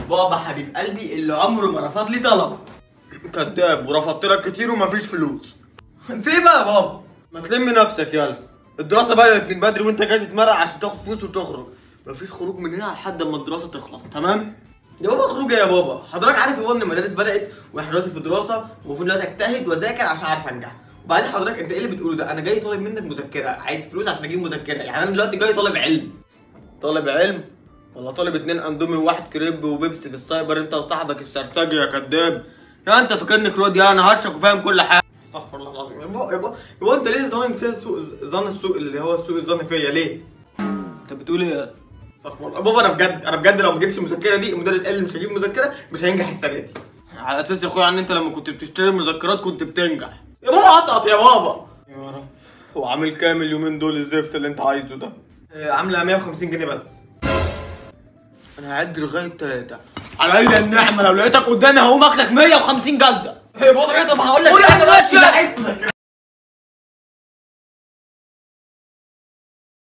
بابا حبيب قلبي اللي عمره ما رفض لي طلب كداب ورفضت لك كتير ومفيش فلوس في إيه بقى يا بابا ما تلم نفسك يلا الدراسة بدأت من بدري وانت جاي تتمرق عشان تاخد فلوس وتخرج مفيش خروج من هنا لحد ما الدراسة تخلص تمام؟ يا بابا خروج إيه يا بابا حضرتك عارف يا بابا ان المدارس بدات واحنا دلوقتي في دراسه ومفروض دلوقتي اجتهد واذاكر عشان اعرف انجح وبعدين حضرتك انت ايه اللي بتقوله ده انا جاي طالب منك مذكره عايز فلوس عشان اجيب مذكره يعني انا دلوقتي جاي طالب علم طالب علم ولا طالب اتنين اندومي وواحد كريب وبيبسي في السايبر انت وصاحبك السرسجي يا كداب يا انت فاكرني كرود يا انا هرشك وفاهم كل حاجة استغفر الله العظيم يا بابا يا بابا يا بابا انت ليه ظانن فيها سوء ظن السوء اللي هو السوء الظن فيا ليه؟ انت بتقول ايه؟ استغفر الله بابا انا بجد انا بجد لو ما جبتش المذكره دي المدرس قال لي مش هجيب مذكره مش هينجح السنه دي على اساس يا اخويا ان انت لما كنت بتشتري مذكرات كنت بتنجح يا بابا اسقط يا بابا يا رب هو عامل كام اليومين دول الزفت اللي انت عايزه ده؟ آه، عامله 150 جنيه بس انا هعد لغايه ثلاثة على ايد النعمه لو لقيتك قدامي هقوم اكلك 150 جلده يا بابا ايه طب هقول لك